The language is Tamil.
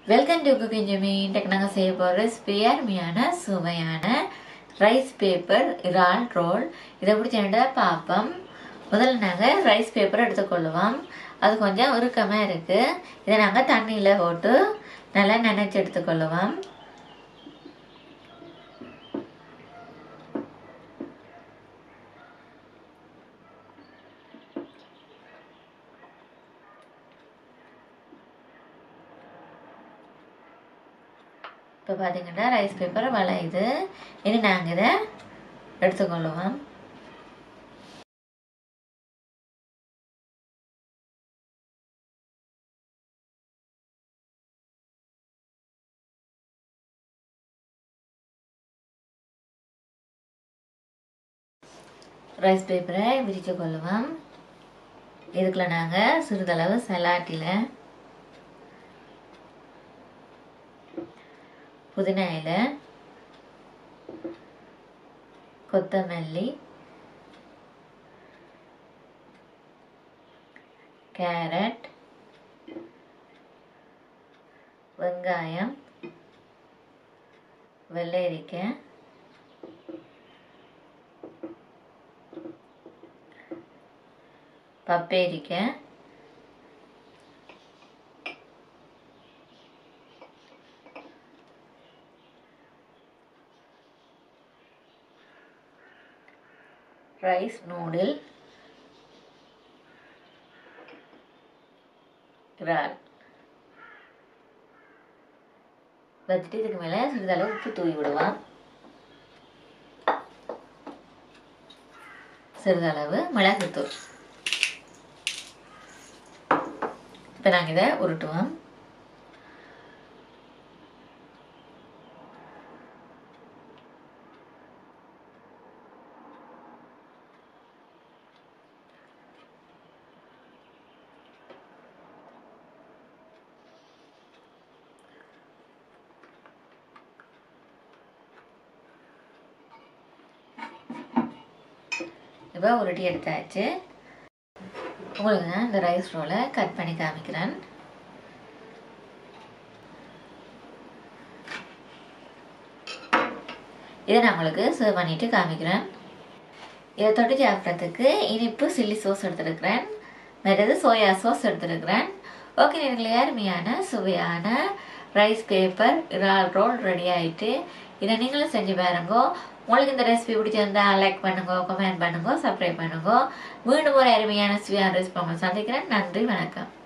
வெல்கம் டு குக்கிங் ஜெமி இன்றைக்கு நாங்கள் செய்ய போகிற ரெசிபி அருமையான சுவையான ரைஸ் பேப்பர் இறால் ரோல் இதை பிடிச்சா பார்ப்போம் முதல்ல நாங்கள் ரைஸ் பேப்பர் எடுத்துக்கொள்ளுவோம் அது கொஞ்சம் உருக்கமாக இருக்குது இதை நாங்கள் தண்ணியில் போட்டு நல்லா நினைச்சு எடுத்துக்கொள்ளுவோம் இப்போ பார்த்தீங்கன்னா ரைஸ் பேப்பர் வளையுது இனி நாங்கள் இதை எடுத்துக்கொள்ளுவோம் ரைஸ் பேப்பரை விரித்து கொள்ளுவோம் இதுக்குள்ள நாங்கள் சிறிதளவு சலாட்டில் புதினா இலை கொத்தமல்லி கேரட் வெங்காயம் வெள்ளரிக்காய் பப்பேரிக்காய் ரைஸ் நூடில் இறால் வச்சுட்டு இதுக்கு மேலே சிறிதளவு உப்பு தூவி விடுவோம் சிறிதளவு மிளகுத்தூள் இப்போ நாங்கள் இதை உருட்டுவோம் இப்போ உருட்டி எடுத்தாச்சு உங்களுக்கு நான் இந்த ரைஸ் ரோலை கட் பண்ணி காமிக்கிறேன் இதை நான் உங்களுக்கு சர்வ் பண்ணிட்டு காமிக்கிறேன் இதை தொட்டு சாப்பிட்றதுக்கு இனிப்பு சில்லி சோஸ் எடுத்துருக்கிறேன் மற்றது சோயா சோஸ் எடுத்துருக்கிறேன் ஓகே நேர்களே அருமையான சுவையான ரைஸ் பேப்பர் இறால் ரோல் ரெடி ஆயிட்டு இதை நீங்களும் செஞ்சு பாருங்க உங்களுக்கு இந்த ரெசிபி பிடிச்சிருந்தா லைக் பண்ணுங்க கமெண்ட் பண்ணுங்க சப்ஸ்கிரைப் பண்ணுங்க மீண்டும் ஒரு அருமையான சுவையான ரெசிபி உங்களை சந்திக்கிறேன் நன்றி வணக்கம்